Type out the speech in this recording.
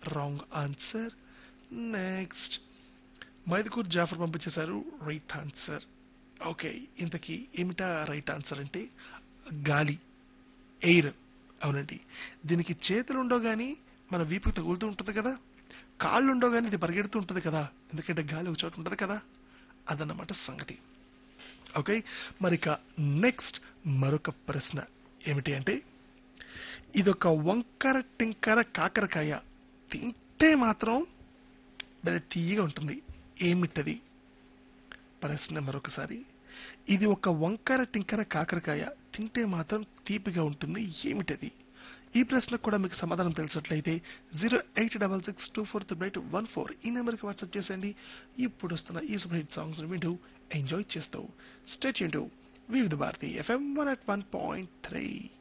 wrong answer next Mydukur Jafar పంపించేశారు right answer okay ఇంతకీ ఏమిటా రైట్ ఆన్సర్ అంటే గాలి ఎయిర్ అవునండి దీనికి చేతులు ఉండవు కానీ మన వీపుకి తగులుతూ ఉంటుంది కదా కాళ్ళు ఉండవు కానీ ఇది పరిగెడుతూ ఉంటుంది కదా ఎందుకంటే గాలి ఒక చోట ఉంటుంది కదా అదన్నమాట సంగతి ఓకే మరిక నెక్స్ట్ మరొక ప్రశ్న ఏమిటి అంటే ఇదొక వంకర టింకర కాకరకాయ తింటే మాత్రం భలే తీయగా ఉంటుంది ఏమిటది ప్రశ్న మరొకసారి ఇది ఒక వంకర టింకర కాకరకాయ తింటే మాత్రం తీపిగా ఉంటుంది ఏమిటది ఈ ప్రశ్నకు కూడా మీకు సమాధానం తెలిసినట్లయితే zero eight double six two four three eight one four ఈ నెంబర్కి వాట్సాప్ చేసేయండి ఇప్పుడు వస్తున్న ఈ సూపర్ హిట్ సాంగ్స్ వింటూ ఎంజాయ్ చేస్తూ state Vividh Bharati FM one at one point three